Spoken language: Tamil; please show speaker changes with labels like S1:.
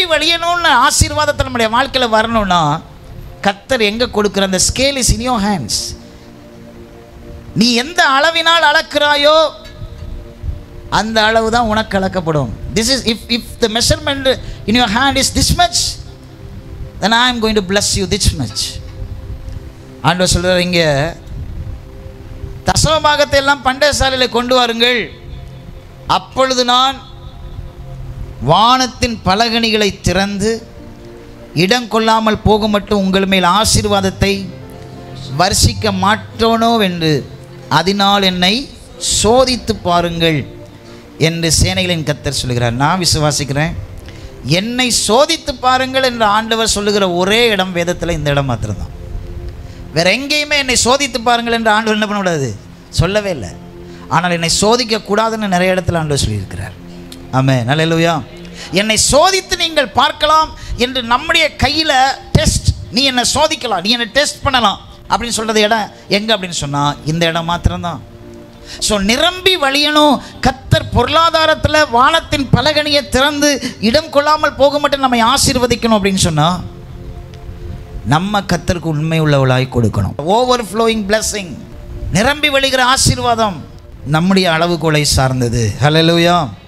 S1: நிரம்பி வழியணும்னு ஆசீர்வாதத்தை நம்முடைய வாழ்க்கையில் வரணும்னா கத்தர் எங்கே கொடுக்குற அந்த scale is in your hands நீ எந்த அளவினால் அளக்கிறாயோ அந்த அளவு தான் உனக்கு அளக்கப்படும் this is if if the measurement in your hand is this much then I am going to bless you this much ஆண்டவர் சொல்கிறார் இங்கே தசமபாகத்தை எல்லாம் பண்டய சாலையில் கொண்டு வாருங்கள் அப்பொழுது நான் வானத்தின் பலகணிகளை திறந்து இடம் கொள்ளாமல் போக மட்டும் உங்கள் மேல் ஆசீர்வாதத்தை வர்ஷிக்க மாட்டோனோ என்று அதனால் என்னை சோதித்து பாருங்கள் என்று சேனைகளின் கத்தர் சொல்லுகிறார் நான் விசுவாசிக்கிறேன் என்னை சோதித்து பாருங்கள் என்று ஆண்டவர் சொல்லுகிற ஒரே இடம் வேதத்தில் இந்த இடம் மாத்திரம்தான் வேற எங்கேயுமே என்னை சோதித்து பாருங்கள் என்று ஆண்டவர் என்ன பண்ணக்கூடாது சொல்லவே இல்லை ஆனால் என்னை சோதிக்க கூடாதுன்னு நிறைய இடத்துல ஆண்டவர் சொல்லியிருக்கிறார் ஆமே நல்ல என்னை சோதித்து நீங்கள் பார்க்கலாம் என்று நம்முடைய கையில் டெஸ்ட் நீ என்னை சோதிக்கலாம் நீ என்னை டெஸ்ட் பண்ணலாம் அப்படின்னு சொல்கிறது இடம் எங்கே அப்படின்னு சொன்னால் இந்த இடம் மாத்திரம்தான் ஸோ நிரம்பி வழியணும் கத்தர் பொருளாதாரத்தில் வானத்தின் பலகணியை திறந்து இடம் கொள்ளாமல் போக மட்டும் நம்மை ஆசீர்வதிக்கணும் அப்படின்னு சொன்னால் நம்ம கத்தருக்கு உண்மை உள்ளவளாய் கொடுக்கணும் ஓவர் ஃப்ளோயிங் பிளஸ்ஸிங் நிரம்பி வழிகிற ஆசீர்வாதம் நம்முடைய அளவுகோலை சார்ந்தது ஹalleluya